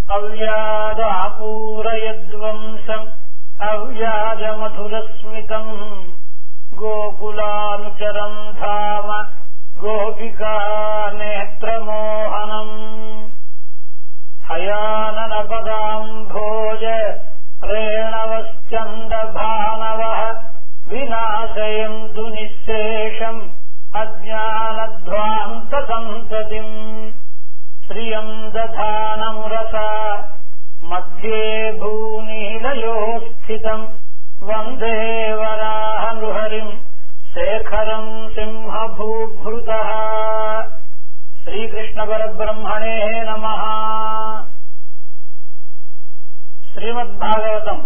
అవ్యాదాపూరయద్వంశం అవ్యాజమధురస్మితం గోకులానుచరం ధామ గోపికా నేత్రమోహనం హయాననపదాంభోజ రేణవశ్చందభానవ వినాశయంతు నిశేషం అజ్ఞానధ్వాంత సంతతిం శ్రియం దధానమురస మధ్యే భూనీలయో స్థితం వందే వరాహనుహరిం శేఖరం సింహభూభృత శ్రీకృష్ణ పరబ్రహ్మణే నమ శ్రీమద్భాగవతం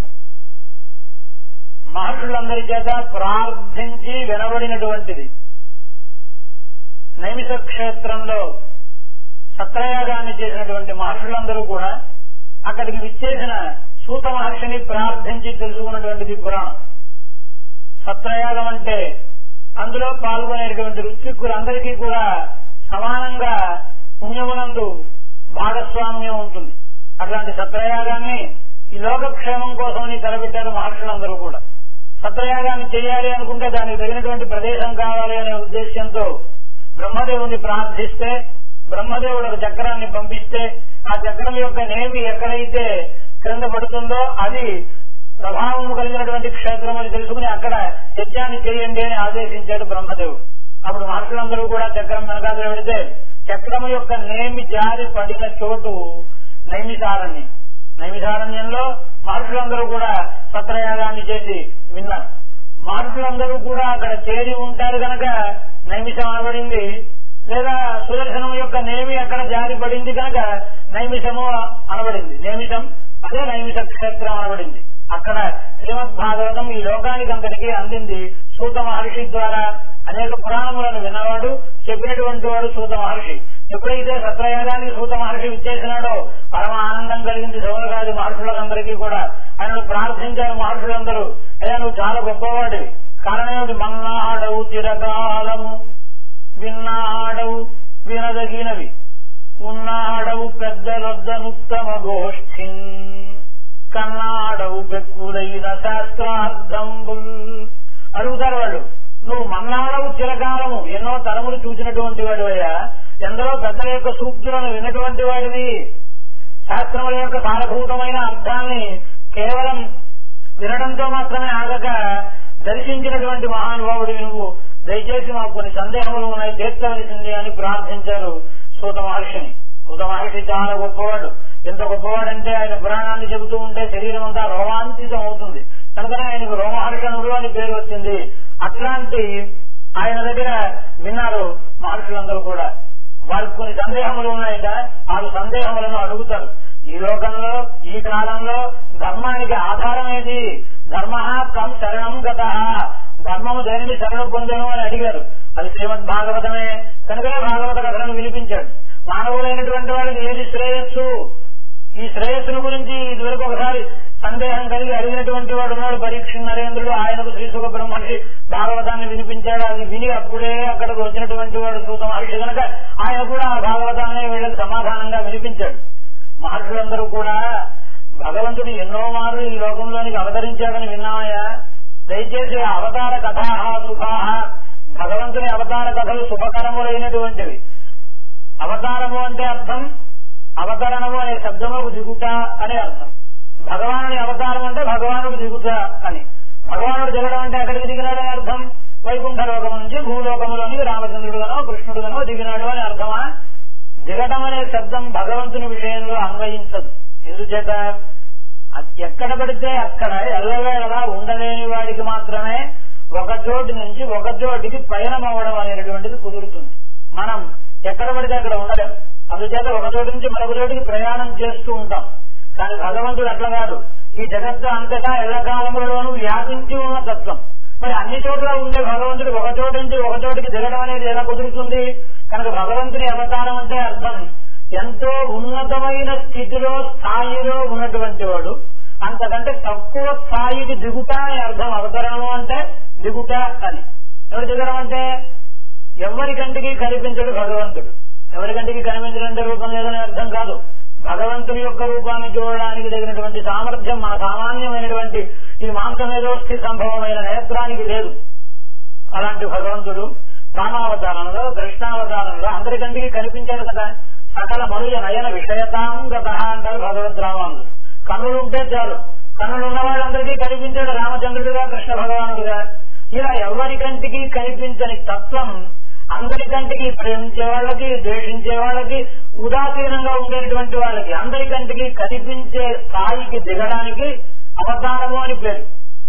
మహర్షులందరి చేత ప్రార్థించి వినబడినటువంటిది నైమిష క్షేత్రంలో సత్రయాగాన్ని చేసినటువంటి మహర్షులందరూ కూడా అక్కడికి విచ్చేసిన సూత మహర్షిని ప్రార్థించి తెలుసుకున్నటువంటిది పురాణం సత్రయాగం అంటే అందులో పాల్గొనేటువంటి ఋత్విక్కులందరికీ కూడా సమానంగా పుణ్యమునందు భాగస్వామ్యం ఉంటుంది అట్లాంటి సత్రయాగాన్ని ఈ లోకక్షేమం కోసమని తలపెట్టారు మహర్షులందరూ కూడా సత్రయాగాన్ని చేయాలి అనుకుంటే దానికి తగినటువంటి ప్రదేశం కావాలి అనే ఉద్దేశ్యంతో బ్రహ్మదేవుని ప్రార్థిస్తే బ్రహ్మదేవుడు ఒక చక్రాన్ని పంపిస్తే ఆ చక్రం యొక్క నేమి ఎక్కడైతే క్రింద పడుతుందో అది ప్రభావము కలిగినటువంటి క్షేత్రం అని తెలుసుకుని అక్కడ యజ్ఞాన్ని చేయండి అని ఆదేశించాడు బ్రహ్మదేవుడు అప్పుడు మహర్షులందరూ కూడా చక్రం వెనకాల పెడితే చక్రం యొక్క నేమి జారి పడిన చోటు నైమిసారణ్యం నైమిసారణ్యంలో మహర్షులందరూ కూడా సత్రయాగాన్ని చేసి విన్నారు మహర్షులందరూ కూడా అక్కడ చేరి ఉంటారు కనుక నైమిషం అనబడింది లేదా సుదర్శనం యొక్క నేమి అక్కడ జారి పడింది కనుక నైమిషము అనబడింది నేమిషం అదే నైమిష క్షేత్రం అనబడింది అక్కడ శ్రీమద్ భాగవతం ఈ లోకానికి అంతటికి అందింది సూత మహర్షి ద్వారా అనేక పురాణములను విన్నవాడు చెప్పినటువంటి వాడు సూత మహర్షి ఎప్పుడైతే సత్రయాగానికి సూత మహర్షి విచ్చేసినాడో పరమ ఆనందం కలిగింది సౌరగాది మహర్షులందరికీ కూడా ఆయనను ప్రార్థించారు మహర్షులందరూ అయ్యా నువ్వు చాలా గొప్పవాడివి కారణమేమిటి మన్నాడవు చిరకాలము విన్నాడవు వినదగినవి ఉన్నాడవు పెద్దలొద్దనుత్తమ గోష్ఠిన్ కన్నాడవు పెక్కులైన శాస్త్రార్థంబుల్ అడుగుతారు వాళ్ళు నువ్వు మన్నాడవు చిరకాలము ఎన్నో తరములు చూసినటువంటి వాడు అయ్యా ఎందరో పెద్దల యొక్క సూక్తులను విన్నటువంటి వాడివి శాస్త్రముల యొక్క సారభూతమైన అర్థాన్ని కేవలం వినడంతో మాత్రమే ఆగక దర్శించినటువంటి మహానుభావుడు నువ్వు దయచేసి మాకు కొన్ని సందేహములు ఉన్నాయి తీర్చవలసింది అని ప్రార్థించారు సూత మహర్షిని సూత మహర్షి చాలా గొప్పవాడు ఎంత గొప్పవాడంటే ఆయన పురాణాన్ని చెబుతూ ఉంటే శరీరం అంతా రోమాంచితం అవుతుంది కనుకనే ఆయనకు రోమహర్షణుడు అని పేరు వచ్చింది అట్లాంటి ఆయన దగ్గర విన్నారు మహర్షులందరూ కూడా వారికి కొన్ని సందేహములు ఉన్నాయట వాళ్ళు సందేహములను అడుగుతారు ఈ లోకంలో ఈ కాలంలో ధర్మానికి ఆధారం ఏది ధర్మ కం శరణం గత ధర్మము దేనిని శరణ పొందను అని అడిగారు అది శ్రీమద్ భాగవతమే కనుకనే భాగవత కథలను వినిపించాడు మానవులైనటువంటి వాళ్ళకి ఏది శ్రేయస్సు ఈ శ్రేయస్సును గురించి ఇదివరకు ఒకసారి సందేహం కలిగి అడిగినటువంటి వాడు ఉన్నాడు పరీక్ష నరేంద్రుడు ఆయనకు శ్రీసుఖ బ్రహ్మర్షి భాగవతాన్ని వినిపించాడు అది విని అప్పుడే అక్కడికి వచ్చినటువంటి వాడు సూత మహర్షి కనుక ఆయన కూడా ఆ భాగవతాన్ని వీళ్ళకి సమాధానంగా వినిపించాడు మహర్షులందరూ కూడా భగవంతుడు ఎన్నో మార్లు ఈ లోకంలోనికి అవతరించాడని విన్నామయ్యా దయచేసి అవతార కథా సుఖాహ భగవంతుని అవతార కథలు శుభకరములైనటువంటివి అవతారము అంటే అర్థం అవతరణము అనే శబ్దముకు దిగుట అనే అర్థం భగవానుని అవతారం అంటే భగవానుడు దిగుట అని భగవానుడు దిగడం అంటే ఎక్కడికి దిగినాడని అర్థం వైకుంఠ లోకం నుంచి భూలోకములోని రామచంద్రుడుగానో కృష్ణుడుగానో దిగినాడు అని అర్థమా దిగటం అనే శబ్దం భగవంతుని విషయంలో అన్వయించదు ఎందుచేత ఎక్కడ పడితే అక్కడ ఎల్లవేళలా ఉండలేని వాడికి మాత్రమే ఒక చోటు నుంచి ఒక చోటికి పయనం అవ్వడం అనేటటువంటిది కుదురుతుంది మనం ఎక్కడ పడితే అక్కడ ఉండలేం అందుచేత ఒక చోటు నుంచి మరొక చోటికి ప్రయాణం చేస్తూ ఉంటాం కానీ భగవంతుడు అట్లా కాదు ఈ జగత్తు అంతటా ఎల్లకాలములలోనూ వ్యాపించి ఉన్న తత్వం మరి అన్ని చోట్ల ఉండే భగవంతుడు ఒక చోటు నుంచి ఒక చోటికి దిగడం అనేది ఎలా కుదురుతుంది కనుక భగవంతుని అవతారం అంటే అర్థం ఎంతో ఉన్నతమైన స్థితిలో స్థాయిలో ఉన్నటువంటి వాడు అంతకంటే తక్కువ స్థాయికి దిగుట అని అర్థం అవతరణము అంటే దిగుట అని ఎవరు దిగడం అంటే ఎవరి కంటికి కనిపించడు భగవంతుడు ఎవరి కంటికి కనిపించడం రూపం లేదని అర్థం కాదు భగవంతుని యొక్క రూపాన్ని చూడడానికి తగినటువంటి సామర్థ్యం మన సామాన్యమైనటువంటి ఈ మాంసమేదోస్థి సంభవమైన నేత్రానికి లేదు అలాంటి భగవంతుడు రామావతారంలో కృష్ణావతారంలో అందరికంటికి కనిపించాడు కదా సకల మనుయ నయన విషయతాం గత అంటారు భగవంతు రామానుడు కన్నులు ఉంటే చాలు కన్నులు ఉన్న వాళ్ళందరికీ కనిపించాడు రామచంద్రుడిగా కృష్ణ భగవానుడిగా ఇలా ఎవరి కంటికి కనిపించని తత్వం అందరి కంటికి ప్రేమించే వాళ్ళకి ద్వేషించే వాళ్ళకి ఉదాసీనంగా ఉండేటువంటి వాళ్ళకి అందరి కంటికి కనిపించే స్థాయికి దిగడానికి అవతారము అని పేరు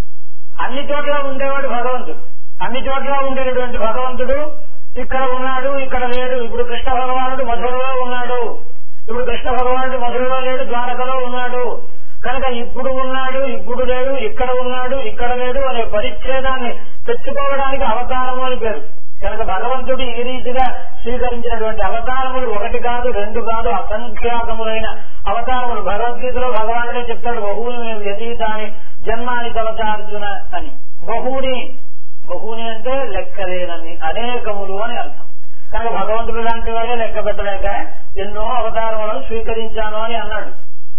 అన్ని చోట్ల ఉండేవాడు భగవంతుడు అన్ని చోట్ల ఉండేటటువంటి భగవంతుడు ఇక్కడ ఉన్నాడు ఇక్కడ లేడు ఇప్పుడు కృష్ణ భగవానుడు మధురలో ఉన్నాడు ఇప్పుడు కృష్ణ భగవానుడు మధురలో లేడు ద్వారకలో ఉన్నాడు కనుక ఇప్పుడు ఉన్నాడు ఇప్పుడు లేడు ఇక్కడ ఉన్నాడు ఇక్కడ లేడు అనే పరిచ్ఛేదాన్ని తెచ్చుకోవడానికి అవతారము అని పేరు కనుక భగవంతుడు ఈ రీతిగా స్వీకరించినటువంటి అవతారములు ఒకటి కాదు రెండు కాదు అసంఖ్యాకములైన అవతారములు భగవద్గీతలో భగవానుడే చెప్తాడు బహువుని వ్యతీతాని జన్మాని తవచార్జున అని బహుని బహుని అంటే లెక్కలేనని అనేకములు అని అర్థం కనుక భగవంతుడు లాంటి వాడే లెక్క పెట్టలేక ఎన్నో అవతారములను స్వీకరించాను అని అన్నాడు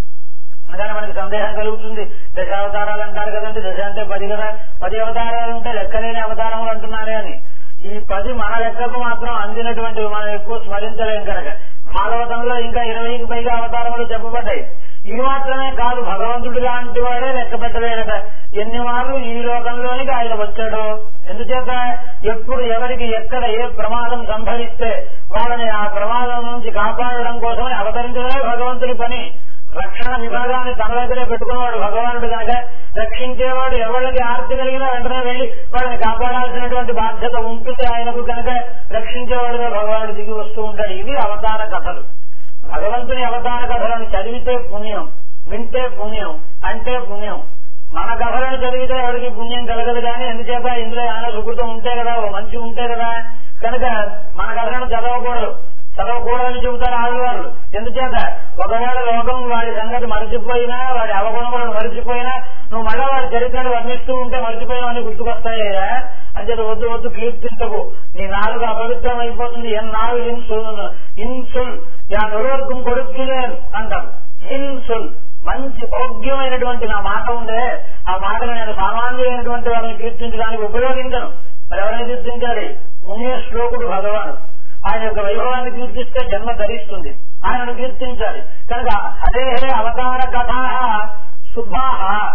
అనగానే మనకి సందేహం కలుగుతుంది దశావతారాలు అంటారు కదండి దశ అంటే పది కదా పది అవతారాలు ఉంటే లెక్కలేని అవతారములు అంటున్నారే అని ఈ పది మన లెక్కకు మాత్రం అందినటువంటివి మనం ఎక్కువ స్మరించలేం కనుక భాగవతంలో ఇంకా ఇరవైకి పైగా అవతారములు చెప్పబడ్డాయి ఇవి మాత్రమే కాదు భగవంతుడు లాంటి వాడే లెక్క పెట్టలేడట ఎన్ని మార్లు ఈ లోకంలోనికి ఆయన వచ్చాడో ఎందుచేత ఎప్పుడు ఎవరికి ఎక్కడ ఏ ప్రమాదం సంభవిస్తే వాళ్ళని ఆ ప్రమాదం నుంచి కాపాడడం కోసమే అవతరించడమే భగవంతుని పని రక్షణ విభాగాన్ని తన దగ్గరే పెట్టుకున్నవాడు భగవానుడు కనుక రక్షించేవాడు ఎవరికి ఆర్తి కలిగినా వెంటనే వెళ్లి వాళ్ళని కాపాడాల్సినటువంటి బాధ్యత ఉంటుంది ఆయనకు కనుక రక్షించేవాడుగా భగవానుడు దిగి వస్తూ ఉంటాడు ఇవి అవతార కథలు భగవంతుని అవతార కథలను చదివితే పుణ్యం వింటే పుణ్యం అంటే పుణ్యం మన కథలను చదివితే ఎవరికి పుణ్యం కలగదు కానీ ఎందుచేత ఇందులో ఏమైనా సుకృతం ఉంటే కదా ఓ మంచి ఉంటే కదా కనుక మన కథలను చదవకూడదు చదవకూడదని చెబుతారు ఆడవాళ్ళు ఎందుచేత ఒకవేళ లోకం వాడి సంగతి మర్చిపోయినా వాడి అవగుణములను మర్చిపోయినా నువ్వు మళ్ళా వాడి చరిత్రను వర్ణిస్తూ ఉంటే మర్చిపోయినవన్నీ గుర్తుకొస్తాయా అంటే వద్దు వద్దు కీర్తించకు నీ నాలుగు అపవిత్రం అయిపోతుంది ఎన్నాళ్ళు ఇన్సుల్ ఇన్సుల్ యా నొరవర్గం కొడుకులేరు అంటారు ఇన్సుల్ మంచి యోగ్యమైనటువంటి నా మాట ఉందే ఆ మాటను నేను సామాన్యులైనటువంటి వారిని కీర్తించడానికి ఉపయోగించను మరి ఎవరైనా కీర్తించాలి పుణ్య శ్లోకుడు భగవాను ఆయన యొక్క వైభవాన్ని కీర్తిస్తే జన్మ ధరిస్తుంది ఆయనను కీర్తించాలి కనుక అదే అవతార కథ శుభాహ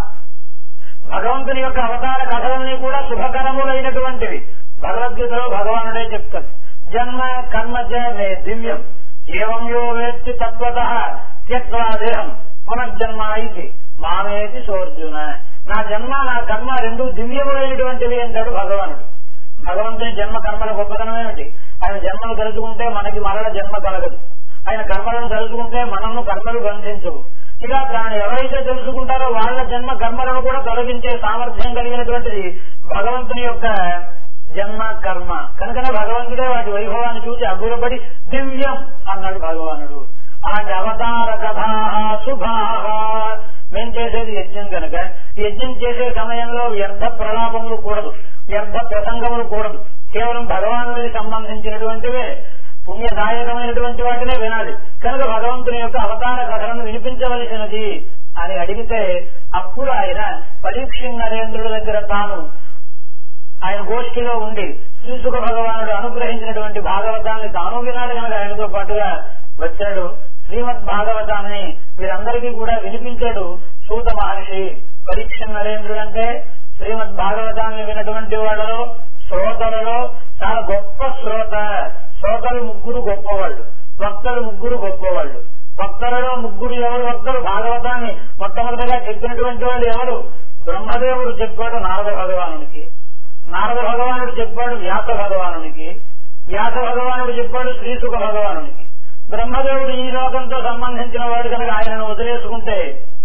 భగవంతుని యొక్క అవతార కథలన్నీ కూడా శుభకరములైనటువంటివి భగవద్గీతలో భగవానుడే చెప్తాడు జన్మ కర్మజ మే దివ్యం ఏవం యో వేత్తి తత్వత త్యక్వా దేహం పునర్జన్మ ఇది మామేతి సోర్జున నా జన్మ నా కర్మ రెండు దివ్యములైనటువంటివి అంటాడు భగవానుడు భగవంతుని జన్మ కర్మల గొప్పతనం ఏమిటి ఆయన జన్మను తలుచుకుంటే మనకి మరల జన్మ కలగదు ఆయన కర్మలను తలుచుకుంటే మనల్ని కర్మలు బంధించవు ఇలా దాన్ని ఎవరైతే తెలుసుకుంటారో వాళ్ళ జన్మ కర్మలను కూడా తొలగించే సామర్థ్యం కలిగినటువంటిది భగవంతుని యొక్క జన్మ కర్మ కనుకనే భగవంతుడే వాటి వైభవాన్ని చూసి అబ్బురపడి దివ్యం అన్నాడు భగవానుడు అలాంటి అవతార కథా శుభా మేము చేసేది యజ్ఞం కనుక యజ్ఞం చేసే సమయంలో వ్యర్థ ప్రలాపములు కూడదు వ్యర్థ ప్రసంగములు కూడదు కేవలం భగవానుడికి సంబంధించినటువంటివే పుణ్యదాయకమైనటువంటి వాటినే వినాలి కనుక భగవంతుని యొక్క అవతార కథలను వినిపించవలసినది అని అడిగితే అప్పుడు ఆయన పరీక్ష నరేంద్రుడి దగ్గర తాను ఆయన గోష్ఠిలో ఉండి శ్రీసుఖ భగవానుడు అనుగ్రహించినటువంటి భాగవతాన్ని తాను వినాడు కనుక ఆయనతో పాటుగా వచ్చాడు శ్రీమద్ భాగవతాన్ని వీరందరికీ కూడా వినిపించాడు సూత మహర్షి పరీక్ష నరేంద్రుడు అంటే శ్రీమద్ భాగవతాన్ని వినటువంటి వాళ్ళలో శ్రోతలలో చాలా గొప్ప శ్రోత శ్రోతలు ముగ్గురు గొప్పవాళ్ళు భక్తులు ముగ్గురు గొప్పవాళ్ళు భక్తులలో ముగ్గురు ఎవరు భక్తులు భాగవతాన్ని మొట్టమొదటిగా చెప్పినటువంటి వాళ్ళు ఎవరు బ్రహ్మదేవుడు చెప్పాడు నారద భగవానుడికి నారద భగవానుడు చెప్పాడు వ్యాస భగవానునికి వ్యాస భగవానుడు చెప్పాడు శ్రీసుఖ భగవానునికి బ్రహ్మదేవుడు ఈ లోకంతో సంబంధించిన వాడు కనుక ఆయనను వదిలేసుకుంటే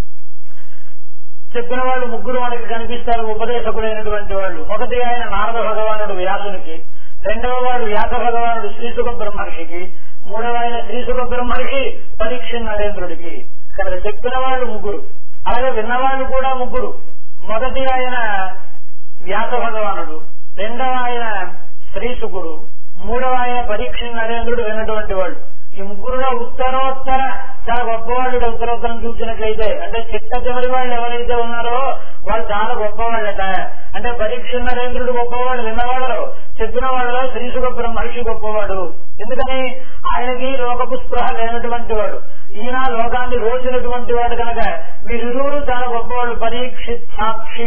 చెప్పిన వాళ్ళు ముగ్గురు మనకి కనిపిస్తారు ఉపదేశకుడైనటువంటి వాళ్ళు ఒకటి ఆయన నారద భగవానుడు వ్యాసునికి రెండవ వాడు వ్యాస భగవానుడు శ్రీసుఖ బ్రహ్మర్షికి మూడవ ఆయన శ్రీసుఖ బ్రహ్మర్షి పరీక్ష నరేంద్రుడికి ఇక్కడ చెప్పిన వాళ్ళు ముగ్గురు అలాగే విన్నవాళ్ళు కూడా ముగ్గురు మొదటి ఆయన వ్యాస భగవానుడు రెండవ ఆయన శ్రీసుకుడు మూడవ ఆయన పరీక్ష నరేంద్రుడు విన్నటువంటి వాళ్ళు ఈ ముగ్గురులో ఉత్తరోత్తర చాలా గొప్పవాళ్ళు ఉత్తరోత్తరం చూసినట్లయితే అంటే చిట్ట చివరి వాళ్ళు ఎవరైతే ఉన్నారో వాళ్ళు చాలా గొప్పవాళ్ళట అంటే పరీక్ష నరేంద్రుడు గొప్పవాడు విన్నవాడు చెప్పిన వాళ్ళలో శ్రీసుఖ బ్రహ్మర్షి గొప్పవాడు ఎందుకని ఆయనకి లోకపు స్పృహ లేనటువంటి వాడు ఈయన లోకాన్ని రోచినటువంటి వాడు కనుక వీరిరువురు చాలా గొప్పవాడు పరీక్షిత్ సాక్షి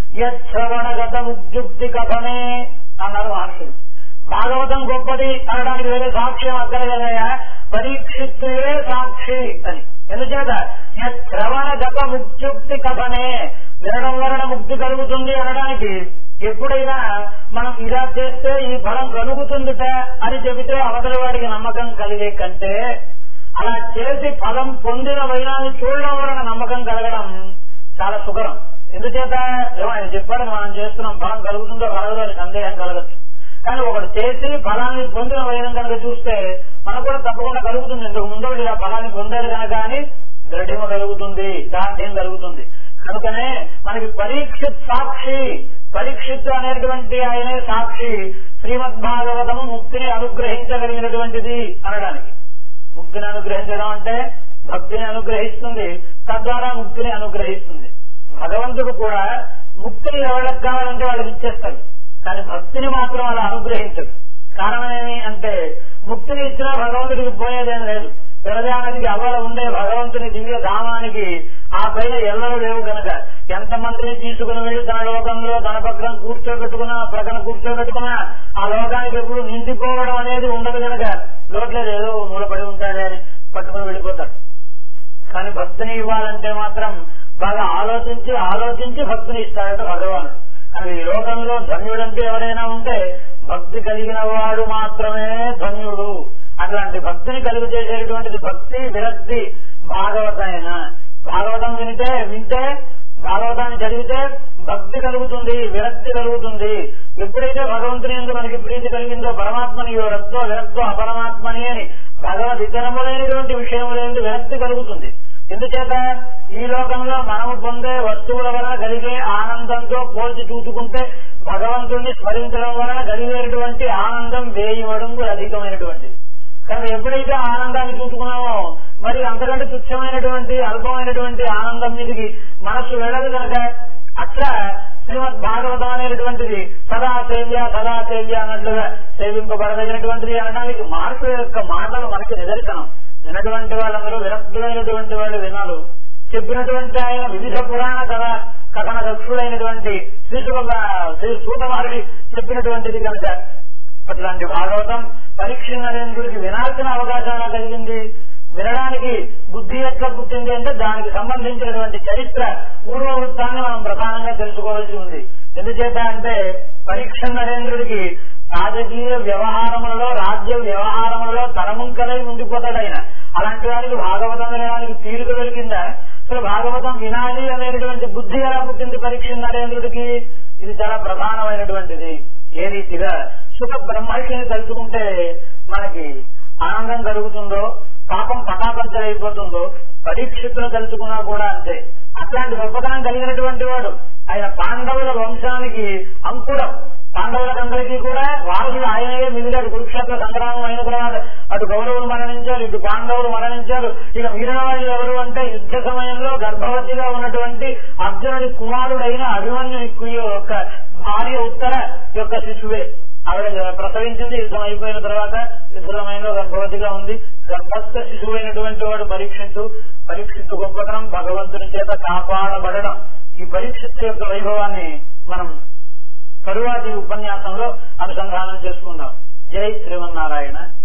యశ్రవణగత ముగ్జుక్తి కథనే అన్నారు మహర్షులు భాగవతం గొప్పది అనడానికి వేరే సాక్ష్యం అక్కర్లేదయా పరీక్షిత్తులే సాక్షి అని ఎందుచేత శ్రవణ గత ముక్తి కథనే వినడం వలన ముక్తి కలుగుతుంది అనడానికి ఎప్పుడైనా మనం ఇలా చేస్తే ఈ ఫలం కలుగుతుందిట అని చెబితే అవతలి వాడికి నమ్మకం కలిగే కంటే అలా చేసి ఫలం పొందిన వైనాన్ని చూడడం వలన నమ్మకం కలగడం చాలా సుకరం ఎందుచేత ఏమో ఆయన చెప్పాడు మనం చేస్తున్నాం ఫలం కలుగుతుందో కలగదో అని సందేహం కలగచ్చు కానీ ఒకటి చేసి ఫలాన్ని పొందిన వైనం కనుక చూస్తే మనకు కూడా తప్పకుండా కలుగుతుంది ఇంతకు ముందు ఇలా ఫలాన్ని పొందారు కనుక అని దృఢమ కలుగుతుంది దాంఢ్యం కలుగుతుంది కనుకనే మనకి పరీక్షిత్ సాక్షి పరీక్షిత్ అనేటువంటి ఆయనే సాక్షి శ్రీమద్ భాగవతము ముక్తిని అనుగ్రహించగలిగినటువంటిది అనడానికి ముక్తిని అనుగ్రహించడం అంటే భక్తిని అనుగ్రహిస్తుంది తద్వారా ముక్తిని అనుగ్రహిస్తుంది భగవంతుడు కూడా ముక్తిని ఎవరికి కావాలంటే వాళ్ళకి ఇచ్చేస్తాడు కానీ భక్తిని మాత్రం అలా అనుగ్రహించడు కారణం ఏమి అంటే ముక్తిని ఇచ్చినా భగవంతుడికి పోయేదేం లేదు విరజానదికి అవల ఉండే భగవంతుని దివ్య ధామానికి ఆ పైన ఎల్లలు లేవు కనుక ఎంతమందిని తీసుకుని వెళ్ళి తన లోకంలో తన పక్కన కూర్చోబెట్టుకున్నా ప్రక్కన కూర్చోబెట్టుకున్నా ఆ లోకానికి ఎప్పుడు నిండిపోవడం అనేది ఉండదు కనుక లోట్లేదు ఏదో మూలపడి ఉంటాడే అని పట్టుకుని వెళ్ళిపోతాడు కానీ భక్తిని ఇవ్వాలంటే మాత్రం బాగా ఆలోచించి ఆలోచించి భక్తిని ఇస్తాడట భగవానుడు కానీ ఈ లోకంలో ధన్యుడంటే ఎవరైనా ఉంటే భక్తి కలిగిన వాడు మాత్రమే ధన్యుడు అట్లాంటి భక్తిని కలుగు చేసేటువంటిది భక్తి విరక్తి భాగవతమైన భాగవతం వినితే వింటే భాగవతాన్ని చదివితే భక్తి కలుగుతుంది విరక్తి కలుగుతుంది ఎప్పుడైతే భగవంతుని ఎందుకు మనకి ప్రీతి కలిగిందో పరమాత్మని రక్తో విరక్తో అపరమాత్మని అని భగవద్ ఇతరములైనటువంటి విషయములేందు విరక్తి కలుగుతుంది ఎందుచేత ఈ లోకంలో మనము పొందే వస్తువుల వలన కలిగే ఆనందంతో పోల్చి చూసుకుంటే భగవంతుణ్ణి స్మరించడం వలన కలిగేటువంటి ఆనందం వేయి మడుంగులు అధికమైనటువంటిది కానీ ఎప్పుడైతే ఆనందాన్ని చూసుకున్నామో మరి అంతకంటే తుచ్చమైనటువంటి అల్పమైనటువంటి ఆనందం మీదకి మనస్సు వెళ్ళదు కనుక అట్లా శ్రీమద్ భాగవతం అనేటువంటిది సదా సేవ్య సదా సేవ్య అన్నట్లుగా సేవింపబడదగినటువంటిది అనడానికి మహర్షుల యొక్క మాటలు మనకి నిదర్శనం వినటువంటి వాళ్ళందరూ విరక్తులైనటువంటి వాళ్ళు వినాలు చెప్పినటువంటి ఆయన వివిధ పురాణ కథ కథన దక్షుడైనటువంటి శ్రీ శ్రీ సూతమారుడి చెప్పినటువంటిది కనుక అట్లాంటి భాగవతం పరీక్ష నరేంద్రుడికి వినాల్సిన అవకాశం ఎలా కలిగింది వినడానికి బుద్ధి ఎట్లా పుట్టింది అంటే దానికి సంబంధించినటువంటి చరిత్ర పూర్వ వృత్తాన్ని మనం ప్రధానంగా తెలుసుకోవాల్సి ఉంది ఎందుచేత అంటే పరీక్ష నరేంద్రుడికి రాజకీయ వ్యవహారములలో రాజ్య వ్యవహారములలో తరముంకలై ఉండిపోతాడు ఆయన అలాంటి వారికి భాగవతం వినడానికి తీరిక దొరికిందా అసలు భాగవతం వినాలి అనేటువంటి బుద్ధి ఎలా పుట్టింది పరీక్ష నరేంద్రుడికి ఇది చాలా ప్రధానమైనటువంటిది ఏ రీతిగా సుఖ బ్రహ్మర్షిని తలుచుకుంటే మనకి ఆనందం కలుగుతుందో పాపం పటాపంచలైపోతుందో పరీక్షితులు తలుచుకున్నా కూడా అంతే అట్లాంటి గొప్పతనం కలిగినటువంటి వాడు ఆయన పాండవుల వంశానికి అంకురం పాండవులకందరికీ కూడా వారసుడు ఆయనయే మిగిలాడు కురుక్షేత్ర సంగ్రామం అయిన తర్వాత అటు కౌరవులు మరణించారు ఇటు పాండవులు మరణించారు ఇక మిగిలిన వాళ్ళు ఎవరు అంటే యుద్ధ సమయంలో గర్భవతిగా ఉన్నటువంటి అర్జునుడి కుమారుడైన అభిమన్యు యొక్క భార్య ఉత్తర యొక్క శిశువే ఆవిడ ప్రసవించింది యుద్ధం అయిపోయిన తర్వాత యుద్ధ సమయంలో గర్భవతిగా ఉంది గర్భస్థ శిశువైనటువంటి వాడు పరీక్షిత్తు పరీక్షిత్తు గొప్పతనం భగవంతుని చేత కాపాడబడడం ఈ పరీక్షిత్తు యొక్క వైభవాన్ని మనం తరువాతి ఉపన్యాసంలో అనుసంధానం చేసుకుందాం జై శ్రీమన్నారాయణ